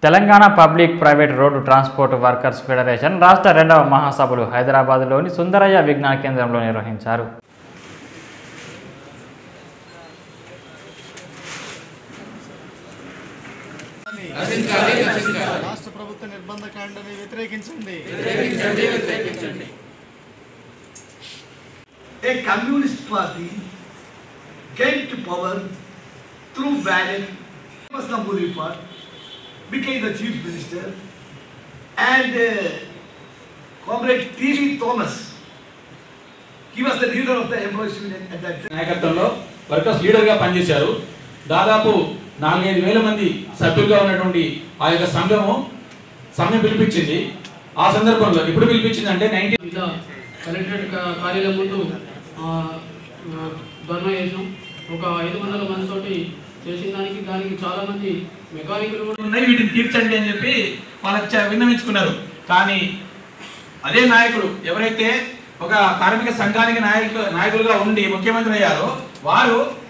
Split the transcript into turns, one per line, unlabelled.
Telangana public private road transport workers federation రాష్ట్ర రెండవ మహాసభలు హైదరాబాద్లోని సుందరయ్య విజ్ఞాన కేంద్రంలో నిర్వహించారు
రాష్ట్ర ప్రభుత్వ నిర్బంధకాండని వ్యతిరేకించండి
A communist party came to power through ballot. Muslim Mulifat became the chief minister, and uh, Comrade T.V. Thomas, he was the leader of the employees union at that time.
నాయకత్వంలో వర్కర్స్ లీడర్గా పనిచేశారు దాదాపు నాలుగైదు వేల మంది సభ్యులుగా ఉన్నటువంటి ఆ యొక్క సంఘము సమ్మె పిలిపించింది ఆ సందర్భంలో ఇప్పుడు పిలిపించింది అంటే నైన్టీన్
ఇలా కలెక్టరేట్ కా- కార్యాలయం ముందు ఆ, ఆ, ధర్నా చేసాం ఒక ఐదు వందల మందితోటి చేసిన దానికి దానికి చాలా మంది మెకానికులు కూడా
ఉన్నాయి వీటిని తీర్చండి అని చెప్పి వాళ్ళకి చ- విన్నవించుకున్నారు కానీ అదే నాయకుడు ఎవరైతే ఒక కార్మిక సంఘానికి నాయకులు నాయకులుగా ఉండి ముఖ్యమంత్రి అయ్యారో వారు